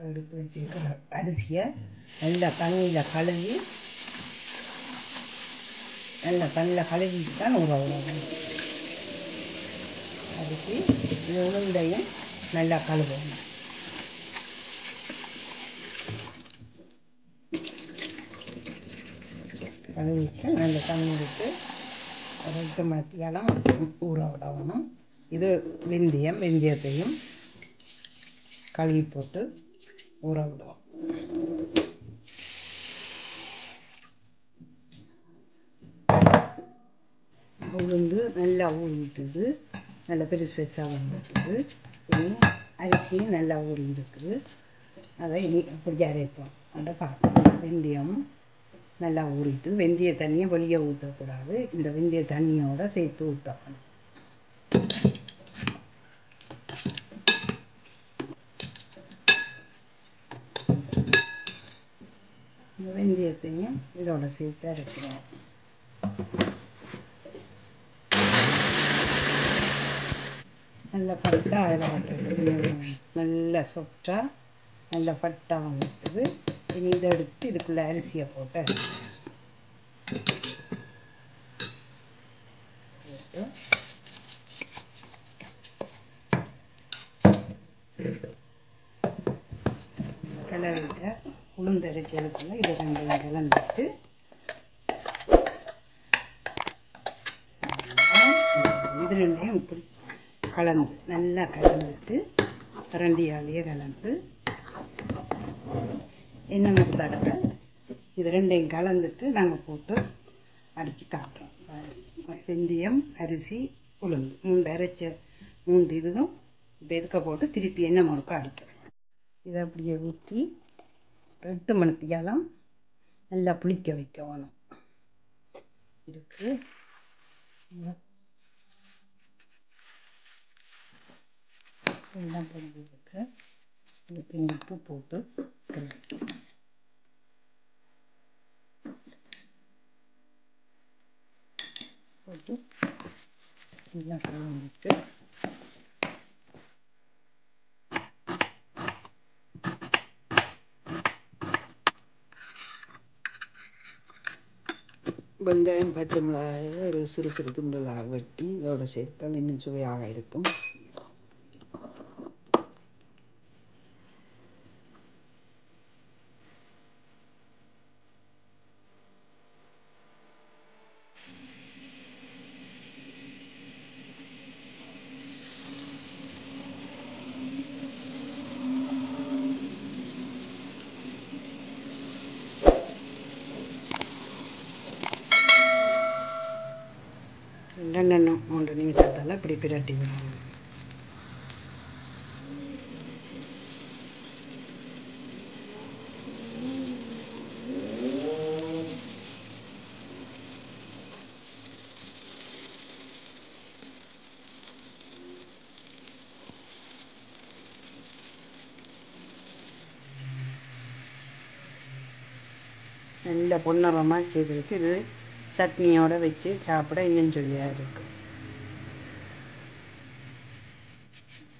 எடுத்து வச்சிருக்கிற அரிசியை நல்லா தண்ணியில் கழுவி நல்லா தண்ணியில் கழுவிட்டு தான் ஊற விடணும் அரிசி இந்த உளுந்தையும் நல்லா கழுவணும் கழுவிட்டு நல்ல தண்ணி விட்டு ரெண்டு மத்தியாலம் ஊற விடணும் இது வெந்தயம் வெந்தயத்தையும் கழுவி போட்டு ஊற விடுவோம் உளுந்து நல்லா ஊறிட்டுது நல்லா பெருசு பெருசாக வந்துட்டுது இனி அரிசியும் நல்லா ஊறிந்துக்குது அதை இனி அப்படி அரைப்போம் அதை பார்ப்போம் வெந்தயம் நல்லா ஊறிட்டு வெந்தய தண்ணியை வெளியே ஊற்றக்கூடாது இந்த வெந்தய தண்ணியோட சேர்த்து ஊற்றணும் இந்த வெந்தயத்தையும் இதோட சேர்த்து அரைக்கிறோம் நல்ல பட்டா அதில் வந்துட்டு நல்ல சொட்டா நல்ல பட்டா வந்துட்டுது இனி இதை எடுத்து இதுக்குள்ளே அரிசியை போட்டு அரைக்கணும். போட்டு கிளறிட்ட உளுந்தரைச்சி அதுக்குள்ள இது ரெண்டையும் கலந்துட்டு இது ரெண்டையும் இப்படி கலந்து நல்லா கலந்துட்டு கரண்டியாலேயே கலந்து என்ன மாதிரி தடவை இது ரெண்டையும் கலந்துட்டு நாங்கள் போட்டு அடித்து காட்டுறோம் வெந்தயம் அரிசி உளுந்து மூன்று அரைச்ச மூன்று இதுவும் இப்போ இதுக்க போட்டு திருப்பி எண்ணெய் முறுக்க அடிக்கிறோம் இதை அப்படியே ஊற்றி ரெண்டு மணித்தியாலம் நல்லா புளிக்க வைக்கணும் இருக்கு எல்லாம் பொங்கி இருக்கு இதுக்கு உப்பு போட்டு கிளறி. போட்டு நல்லா கலந்துட்டு வெங்காயம் பச்சை மிளகாயை ஒரு சிறு சிறு துண்டுகளாக வெட்டி இதோட சேர்த்தால் இன்னும் சுவையாக இருக்கும் ரெண்டு மூன்று நிமிஷத்தால் இப்படி பிரட்டி விடணும் நல்ல பொன்னரமாக செய்திருக்கு இது சட்னியோட வச்சு சாப்பிட இன்னும் சொல்லியாக இருக்குது